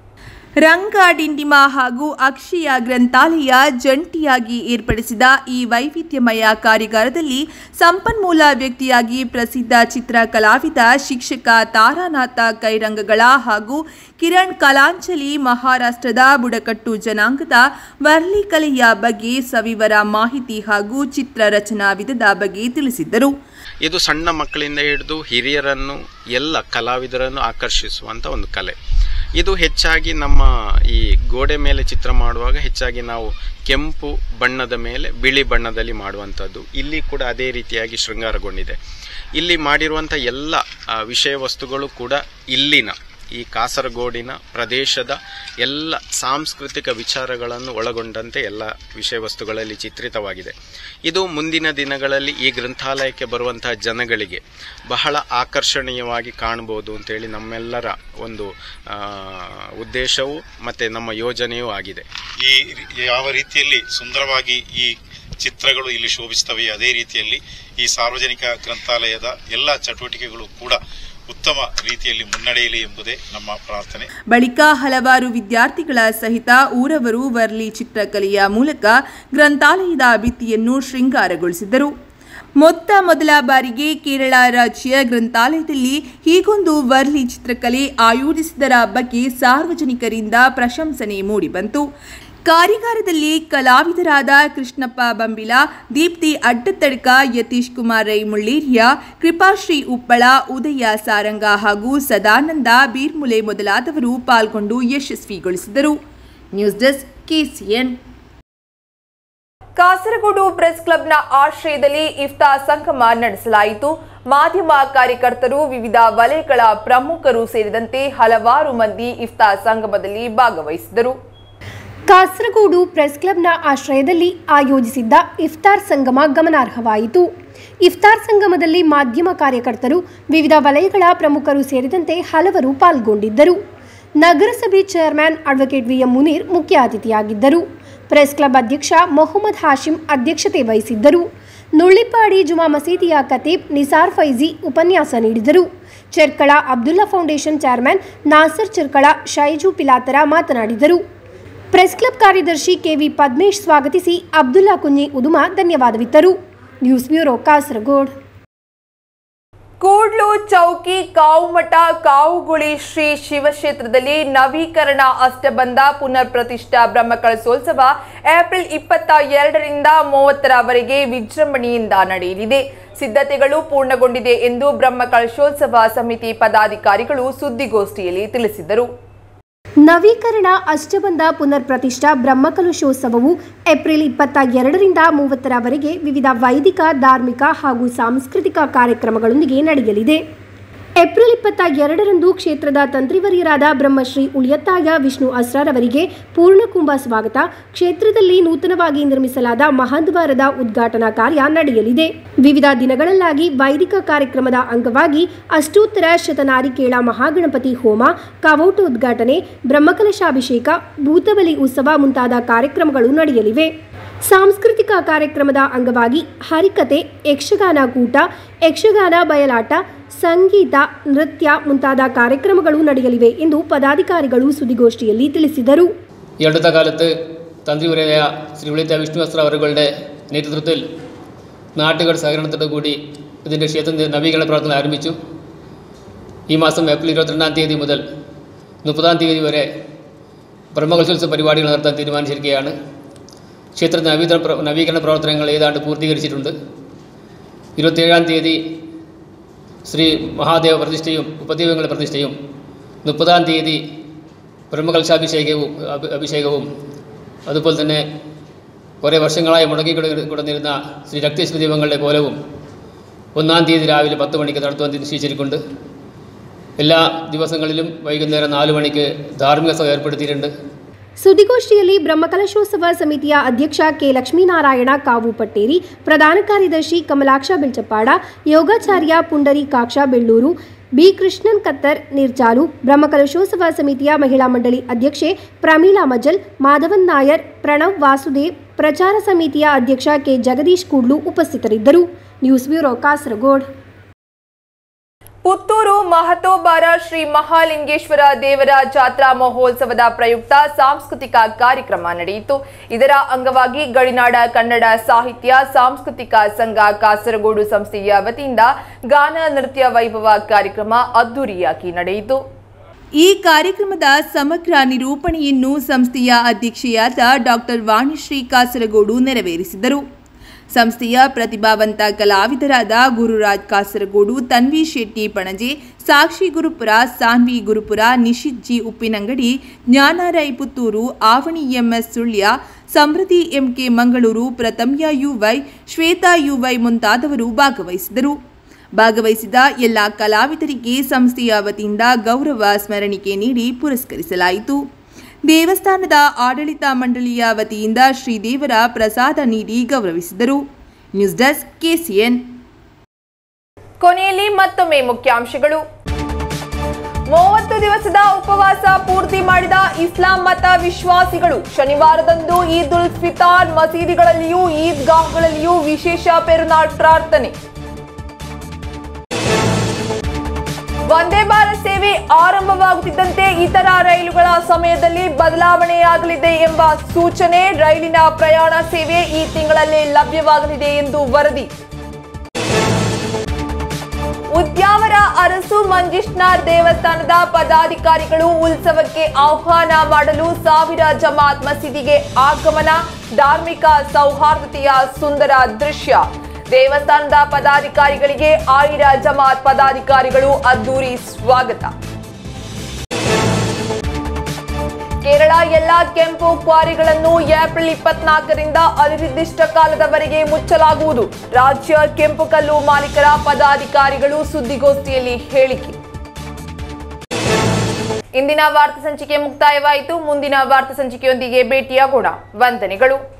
ರಂಗ ಡಿಂಡಿಮ ಹಾಗೂ ಅಕ್ಷಯ ಗ್ರಂಥಾಲಯ ಜಂಟಿಯಾಗಿ ಏರ್ಪಡಿಸಿದ ಈ ವೈವಿಧ್ಯಮಯ ಕಾರ್ಯಾಗಾರದಲ್ಲಿ ಸಂಪನ್ಮೂಲ ವ್ಯಕ್ತಿಯಾಗಿ ಪ್ರಸಿದ್ಧ ಚಿತ್ರ ಕಲಾವಿದ ಶಿಕ್ಷಕ ತಾರಾನಾಥ ಕೈರಂಗಗಳ ಹಾಗೂ ಕಿರಣ್ ಕಲಾಂಚಲಿ ಮಹಾರಾಷ್ಟ್ರದ ಬುಡಕಟ್ಟು ಜನಾಂಗದ ವರ್ಲಿ ಕಲೆಯ ಬಗ್ಗೆ ಸವಿವರ ಮಾಹಿತಿ ಹಾಗೂ ಚಿತ್ರ ರಚನಾ ವಿಧದ ಬಗ್ಗೆ ತಿಳಿಸಿದ್ದರು ಇದು ಸಣ್ಣ ಮಕ್ಕಳಿಂದ ಹಿಡಿದು ಹಿರಿಯರನ್ನು ಎಲ್ಲ ಕಲಾವಿದರನ್ನು ಆಕರ್ಷಿಸುವಂತ ಒಂದು ಕಲೆ ಇದು ಹೆಚ್ಚಾಗಿ ನಮ್ಮ ಈ ಗೋಡೆ ಮೇಲೆ ಚಿತ್ರ ಮಾಡುವಾಗ ಹೆಚ್ಚಾಗಿ ನಾವು ಕೆಂಪು ಬಣ್ಣದ ಮೇಲೆ ಬಿಳಿ ಬಣ್ಣದಲ್ಲಿ ಮಾಡುವಂಥದ್ದು ಇಲ್ಲಿ ಕೂಡ ಅದೇ ರೀತಿಯಾಗಿ ಶೃಂಗಾರಗೊಂಡಿದೆ ಇಲ್ಲಿ ಮಾಡಿರುವಂಥ ಎಲ್ಲ ಆ, ವಿಷಯ ವಸ್ತುಗಳು ಕೂಡ ಇಲ್ಲಿನ ಈ ಕಾಸರಗೋಡಿನ ಪ್ರದೇಶದ ಎಲ್ಲ ಸಾಂಸ್ಕೃತಿಕ ವಿಚಾರಗಳನ್ನು ಒಳಗೊಂಡಂತೆ ಎಲ್ಲ ವಿಷಯ ವಸ್ತುಗಳಲ್ಲಿ ಚಿತ್ರಿತವಾಗಿದೆ ಇದು ಮುಂದಿನ ದಿನಗಳಲ್ಲಿ ಈ ಗ್ರಂಥಾಲಯಕ್ಕೆ ಬರುವಂತಹ ಜನಗಳಿಗೆ ಬಹಳ ಆಕರ್ಷಣೀಯವಾಗಿ ಕಾಣಬಹುದು ಅಂತೇಳಿ ನಮ್ಮೆಲ್ಲರ ಒಂದು ಆ, ಉದ್ದೇಶವೂ ಮತ್ತು ನಮ್ಮ ಯೋಜನೆಯೂ ಆಗಿದೆ ಈ ರಿ- ಯಾವ ರೀತಿಯಲ್ಲಿ ಸುಂದರವಾಗಿ ಈ ಚಿತ್ರಗಳು ಇಲ್ಲಿ ಶೋಭಿಸ್ತವೆ ಅದೇ ರೀತಿಯಲ್ಲಿ ಈ ಸಾರ್ವಜನಿಕ ಗ್ರಂಥಾಲಯದ ಎಲ್ಲ ಚಟುವಟಿಕೆಗಳು ಕೂಡ ಉತ್ತಮ ರೀತಿಯಲ್ಲಿ ಮುನ್ನಡೆಯಲಿ ಎಂಬುದೇ ನಮ್ಮ ಪ್ರಾರ್ಥನೆ ಬಳಿಕ ಹಲವಾರು ವಿದ್ಯಾರ್ಥಿಗಳ ಸಹಿತ ಊರವರು ವರ್ಲಿ ಚಿತ್ರಕಲೆಯ ಮೂಲಕ ಗ್ರಂಥಾಲಯದ ಭಿತ್ತಿಯನ್ನು ಶೃಂಗಾರಗೊಳಿಸಿದರು ಮೊತ್ತ ಮೊದಲ ಬಾರಿಗೆ ಕೇರಳ ರಾಜ್ಯ ಗ್ರಂಥಾಲಯದಲ್ಲಿ ಹೀಗೊಂದು ವರ್ಲಿ ಚಿತ್ರಕಲೆ ಆಯೋಜಿಸಿದರ ಬಗ್ಗೆ ಸಾರ್ವಜನಿಕರಿಂದ ಪ್ರಶಂಸನೆ ಮೂಡಿಬಂತು ಕಾರ್ಯಾಗಾರದಲ್ಲಿ ಕಲಾವಿದರಾದ ಕೃಷ್ಣಪ್ಪ ಬಂಬಿಲ ದೀಪ್ತಿ ಅಡ್ಡತಡ್ಕ ಯತೀಶ್ ಕುಮಾರ್ ರೈ ಮುಳ್ಳೇರಿಯ ಕೃಪಾಶ್ರೀ ಉಪ್ಪಳ ಉದಯ ಸಾರಂಗ ಹಾಗೂ ಸದಾನಂದ ಬೀರ್ಮುಲೆ ಮೊದಲಾದವರು ಪಾಲ್ಗೊಂಡು ಯಶಸ್ವಿಗೊಳಿಸಿದರು news desk KCN Kasaragod press ಕ್ಲಬ್ನ ಆಶ್ರಯದಲ್ಲಿ ಇಫ್ತಾ ಸಂಗಮ ನಡೆಸಲಾಯಿತು ಮಾಧ್ಯಮ ಕಾರ್ಯಕರ್ತರು ವಿವಿಧ ವಲಯಗಳ ಪ್ರಮುಖರು ಸೇರಿದಂತೆ ಹಲವಾರು ಮಂದಿ ಇಫ್ತಾ ಸಂಗಮದಲ್ಲಿ ಭಾಗವಹಿಸಿದರು ಕಾಸರಗೋಡು ಪ್ರೆಸ್ ಕ್ಲಬ್ನ ಆಶ್ರಯದಲ್ಲಿ ಆಯೋಜಿಸಿದ್ದ ಇಫ್ತಾರ್ ಸಂಗಮ ಗಮನಾರ್ಹವಾಯಿತು ಇಫ್ತಾರ್ ಸಂಗಮದಲ್ಲಿ ಮಾಧ್ಯಮ ಕಾರ್ಯಕರ್ತರು ವಿವಿಧ ವಲಯಗಳ ಪ್ರಮುಖರು ಸೇರಿದಂತೆ ಹಲವರು ಪಾಲ್ಗೊಂಡಿದ್ದರು ನಗರಸಭೆ ಚೇರ್ಮನ್ ಅಡ್ವೊಕೇಟ್ ವಿಎಂ ಮುನೀರ್ ಮುಖ್ಯ ಅತಿಥಿಯಾಗಿದ್ದರು ಪ್ರೆಸ್ ಕ್ಲಬ್ ಅಧ್ಯಕ್ಷ ಮೊಹಮ್ಮದ್ ಹಾಶಿಂ ಅಧ್ಯಕ್ಷತೆ ವಹಿಸಿದ್ದರು ನುಳ್ಳಿಪಾಡಿ ಜುಮಾ ಮಸೀದಿಯ ಖತೀಬ್ ನಿಸಾರ್ ಫೈಜಿ ಉಪನ್ಯಾಸ ನೀಡಿದರು ಚೆರ್ಕಳ ಅಬ್ದುಲ್ಲಾ ಫೌಂಡೇಶನ್ ಚೇರ್ಮನ್ ನಾಸರ್ ಚೆರ್ಕಳ ಶೈಜು ಪಿಲಾತರ ಮಾತನಾಡಿದರು ಪ್ರೆಸ್ ಕ್ಲಬ್ ಕಾರ್ಯದರ್ಶಿ ಕೆವಿ ಪದ್ಮೇಶ್ ಸ್ವಾಗತಿಸಿ ಅಬ್ದುಲ್ಲಾ ಕುഞ്ഞി ಉದುಮ ಧನ್ಯವಾದವಿತ್ತರು ನ್ಯೂಸ್ ಬ್ಯೂರೋ ಕಾಸರಗೋಡ್ ಕೂಡ್ಲು ಚೌಕಿ ಕಾವುಮಠ ಕಾವುಗುಳಿ ಶ್ರೀ ಶಿವಕ್ಷೇತ್ರದಲ್ಲಿ ನವೀಕರಣ ಅಷ್ಟಬಂಧ ಪುನರ್ ಪ್ರತಿಷ್ಠಾ ಬ್ರಹ್ಮಕಳಸೋತ್ಸವ ಏಪ್ರಿಲ್ ಇಪ್ಪತ್ತ ಎರಡರಿಂದ ಮೂವತ್ತರವರೆಗೆ ವಿಜೃಂಭಣೆಯಿಂದ ನಡೆಯಲಿದೆ ಸಿದ್ಧತೆಗಳು ಪೂರ್ಣಗೊಂಡಿದೆ ಎಂದು ಬ್ರಹ್ಮಕಳಶೋತ್ಸವ ಸಮಿತಿ ಪದಾಧಿಕಾರಿಗಳು ಸುದ್ದಿಗೋಷ್ಠಿಯಲ್ಲಿ ತಿಳಿಸಿದರು ನವೀಕರಣ ಅಷ್ಟಬಂಧ ಪುನರ್ ಪ್ರತಿಷ್ಠಾ ಬ್ರಹ್ಮಕಲಶೋತ್ಸವವು ಏಪ್ರಿಲ್ ಇಪ್ಪತ್ತ ಎರಡರಿಂದ ಮೂವತ್ತರವರೆಗೆ ವಿವಿಧ ವೈದಿಕ ಧಾರ್ಮಿಕ ಹಾಗೂ ಸಾಂಸ್ಕೃತಿಕ ಕಾರ್ಯಕ್ರಮಗಳೊಂದಿಗೆ ನಡೆಯಲಿದೆ ಏಪ್ರಿಲ್ ಇಪ್ಪತ್ತ ಎರಡರಂದು ಕ್ಷೇತ್ರದ ತಂತ್ರಿವರಿಯರಾದ ಬ್ರಹ್ಮಶ್ರೀ ಉಳಿಯತ್ತಾಯ ವಿಷ್ಣು ಅಸ್ರಾರವರಿಗೆ ಪೂರ್ಣಕುಂಭ ಸ್ವಾಗತ ಕ್ಷೇತ್ರದಲ್ಲಿ ನೂತನವಾಗಿ ನಿರ್ಮಿಸಲಾದ ಮಹಾದ್ವಾರದ ಉದ್ಘಾಟನಾ ಕಾರ್ಯ ನಡೆಯಲಿದೆ ವಿವಿಧ ದಿನಗಳಲ್ಲಾಗಿ ವೈದಿಕ ಕಾರ್ಯಕ್ರಮದ ಅಂಗವಾಗಿ ಅಷ್ಟೋತ್ತರ ಶತನಾರಿಕೇಳ ಮಹಾಗಣಪತಿ ಹೋಮ ಕವೋಟ ಉದ್ಘಾಟನೆ ಬ್ರಹ್ಮಕಲಶಾಭಿಷೇಕ ಭೂತಬಲಿ ಉತ್ಸವ ಮುಂತಾದ ಕಾರ್ಯಕ್ರಮಗಳು ನಡೆಯಲಿವೆ ಸಾಂಸ್ಕೃತಿಕ ಕಾರ್ಯಕ್ರಮದ ಅಂಗವಾಗಿ ಹರಿಕತೆ ಯಕ್ಷಗಾನ ಕೂಟ ಯಕ್ಷಗಾನ ಬಯಲಾಟ ಸಂಗೀತ ನೃತ್ಯ ಮುಂತಾದ ಕಾರ್ಯಕ್ರಮಗಳು ನಡೆಯಲಿವೆ ಎಂದು പദാധികാരിಗಳು സുദ്ദിഗോഷ്ഠിಯಲ್ಲಿ ತಿಳಿಸಿದರು ഈ അടുത്ത കാലത്ത് തന്ത്രിവരായ ശ്രീ വിളിത്ത വിഷ്ണുവസ്ത്ര അവരുടെ നേതൃത്വത്തിൽ നാട്ടുകാർ സഹകരണത്തോടു കൂടി ഇതിൻ്റെ ക്ഷേത്ര നവീകരണ പ്രവർത്തനം ആരംഭിച്ചു ഈ മാസം ഏപ്രിൽ ഇരുപത്തിരണ്ടാം തീയതി മുതൽ മുപ്പതാം തീയതി വരെ ബ്രഹ്മകലോത്സവ പരിപാടികൾ നടത്താൻ തീരുമാനിച്ചിരിക്കുകയാണ് ക്ഷേത്ര നവീകരണ പ്ര- നവീകരണ പ്രവർത്തനങ്ങൾ ഏതാണ്ട് പൂർത്തീകരിച്ചിട്ടുണ്ട് ഇരുപത്തിയേഴാം തീയതി ശ്രീ മഹാദേവ പ്രതിഷ്ഠയും ഉപദൈവങ്ങളുടെ പ്രതിഷ്ഠയും മുപ്പതാം തീയതി ബ്രഹ്മകലശാഭിഷേകവും അഭി- അഭിഷേകവും അതുപോലെ തന്നെ കുറേ വർഷങ്ങളായി മുടങ്ങി കിട- കിടന്നിരുന്ന ശ്രീ രക്തേശ്വര ദൈവങ്ങളുടെ കോലവും ഒന്നാം തീയതി രാവിലെ പത്ത് മണിക്ക് നടത്തുവാൻ നിശ്ചയിച്ചിട്ടുണ്ട് എല്ലാ ദിവസങ്ങളിലും വൈകുന്നേരം നാല് മണിക്ക് ധാർമ്മിക സഭ ഏർപ്പെടുത്തിയിട്ടുണ്ട് ಸುದ್ದಿಗೋಷ್ಠಿಯಲ್ಲಿ ಬ್ರಹ್ಮಕಲಶೋತ್ಸವ ಸಮಿತಿಯ ಅಧ್ಯಕ್ಷ ಕೆ ಲಕ್ಷ್ಮೀನಾರಾಯಣ ಕಾವು ಪಟ್ಟೇರಿ ಪ್ರಧಾನ ಕಾರ್ಯದರ್ಶಿ ಕಮಲಾಕ್ಷ ಬೆಳ್ಚಪ್ಪಾಡ ಯೋಗಾಚಾರ್ಯ ಪುಂಡರೀಕಾಕ್ಷ ಬೆಳ್ಳೂರು ಬಿ ಕೃಷ್ಣನ್ ಕತ್ತರ್ ನಿರ್ಜಾಲು ಬ್ರಹ್ಮಕಲಶೋತ್ಸವ ಸಮಿತಿಯ ಮಹಿಳಾ ಮಂಡಳಿ ಅಧ್ಯಕ್ಷೆ ಪ್ರಮೀಳಾ ಮಜಲ್ ಮಾಧವನ್ ನಾಯರ್ ಪ್ರಣವ್ ವಾಸುದೇವ್ ಪ್ರಚಾರ ಸಮಿತಿಯ ಅಧ್ಯಕ್ಷ ಕೆ ಜಗದೀಶ್ ಕೂಡ್ಲು ಉಪಸ್ಥಿತರಿದ್ದರು ನ್ಯೂಸ್ ಬ್ಯೂರೋ ಕಾಸರಗೋಡ್ ಪುತ್ತೂರು ಮಹತೋಬಾರ ಶ್ರೀ ಮಹಾಲಿಂಗೇಶ್ವರ ದೇವರ ಜಾತ್ರಾ ಮಹೋತ್ಸವದ ಪ್ರಯುಕ್ತ ಸಾಂಸ್ಕೃತಿಕ ಕಾರ್ಯಕ್ರಮ ನಡೆಯಿತು ಇದರ ಅಂಗವಾಗಿ ಗಡಿನಾಡ ಕನ್ನಡ ಸಾಹಿತ್ಯ ಸಾಂಸ್ಕೃತಿಕ ಸಂಘ ಕಾಸರಗೋಡು ಸಂಸ್ಥೆಯ ವತಿಯಿಂದ ಗಾನ ನೃತ್ಯ ವೈಭವ ಕಾರ್ಯಕ್ರಮ ಅದ್ದೂರಿಯಾಗಿ ನಡೆಯಿತು ಈ ಕಾರ್ಯಕ್ರಮದ ಸಮಗ್ರ ನಿರೂಪಣೆಯನ್ನು ಸಂಸ್ಥೆಯ ಅಧ್ಯಕ್ಷೆಯಾದ ಡಾಕ್ಟರ್ ವಾಣಿಶ್ರೀ ಕಾಸರಗೋಡು ನೆರವೇರಿಸಿದರು ಸಂಸ್ಥೆಯ ಪ್ರತಿಭಾವಂತ ಕಲಾವಿದರಾದ Gururaj Kasaragod Tanvi Shetty Panaje Sakshi Gurupura Sanvi Gurupura Nishith G Uppinangady Jnanarai Puttur Avani MS Sullia Samruddhi MK Mangaluru Prathamya UY Shweta UY ಮುಂತಾದವರು ಭಾಗವಹಿಸಿದರು ಭಾಗವಹಿಸಿದ ಎಲ್ಲ ಕಲಾವಿದರಿಗೆ ಸಂಸ್ಥೆಯ ವತಿಯಿಂದ ಗೌರವ ಸ್ಮರಣಿಕೆ ನೀಡಿ ಪುರಸ್ಕರಿಸಲಾಯಿತು ದೇವಸ್ಥಾನದ ಆಡಳಿತ ಮಂಡಳಿಯ ವತಿಯಿಂದ ಶ್ರೀದೇವರ ಪ್ರಸಾದ ನೀಡಿ ಗೌರವಿಸಿದರು ನ್ಯೂಸ್ ಡೆಸ್ಕ್ ಕೆಸಿಎನ್ ಕೊನೆಯಲ್ಲಿ ಮತ್ತೊಮ್ಮೆ ಮುಖ್ಯಾಂಶಗಳು ಮೂವತ್ತು ದಿವಸದ ಉಪವಾಸ ಪೂರ್ತಿ ಮಾಡಿದ ಇಸ್ಲಾಂ ಮತ ವಿಶ್ವಾಸಿಗಳು ಶನಿವಾರದಂದು ಈದ್ ಉಲ್ ಫಿತಾರ್ ಮಸೀದಿಗಳಲ್ಲಿಯೂ ಈದ್ಗಾಹ್ಗಳಲ್ಲಿಯೂ ವಿಶೇಷ ಪೆರುನಾಳ್ ಪ್ರಾರ್ಥನೆ ವಂದೇ ಭಾರತ್ ಸೇವೆ ಆರಂಭವಾಗುತ್ತಿದ್ದಂತೆ ಇತರ ರೈಲುಗಳ ಸಮಯದಲ್ಲಿ ಬದಲಾವಣೆಯಾಗಲಿದೆ ಎಂಬ ಸೂಚನೆ ರೈಲಿನ ಪ್ರಯಾಣ ಸೇವೆ ಈ ತಿಂಗಳಲ್ಲೇ ಲಭ್ಯವಾಗಲಿದೆ ಎಂದು ವರದಿ ಉದ್ಯಾವರ ಅರಸು ಮಂಜಿಷ್ನಾರ್ ದೇವಸ್ಥಾನದ ಪದಾಧಿಕಾರಿಗಳು ಉತ್ಸವಕ್ಕೆ ಆಹ್ವಾನ ಮಾಡಲು ಸಾವಿರ ಜಮಾತ್ ಮಸೀದಿಗೆ ಆಗಮನ ಧಾರ್ಮಿಕ ಸೌಹಾರ್ದತೆಯ ಸುಂದರ ದೃಶ್ಯ ದೇವಸ್ಥಾನದ ಪದಾಧಿಕಾರಿಗಳಿಗೆ ಆಯಿರ ಜಮಾತ್ ಪದಾಧಿಕಾರಿಗಳು ಅದ್ದೂರಿ ಸ್ವಾಗತ ಕೇರಳ ಎಲ್ಲಾ ಕೆಂಪು ಕ್ವಾರಿಗಳನ್ನು ಏಪ್ರಿಲ್ ಇಪ್ಪತ್ನಾಲ್ಕರಿಂದ ಅನಿರ್ದಿಷ್ಟ ಕಾಲದವರೆಗೆ ಮುಚ್ಚಲಾಗುವುದು ರಾಜ್ಯ ಕೆಂಪು ಕಲ್ಲು ಮಾಲೀಕರ ಪದಾಧಿಕಾರಿಗಳು ಸುದ್ದಿಗೋಷ್ಠಿಯಲ್ಲಿ ಹೇಳಿಕೆ ಇಂದಿನ ವಾರ್ತಾ ಸಂಚಿಕೆ ಮುಕ್ತಾಯವಾಯಿತು ಮುಂದಿನ ವಾರ್ತಾ ಸಂಚಿಕೆಯೊಂದಿಗೆ ಭೇಟಿಯಾಗೋಣ ವಂದನೆಗಳು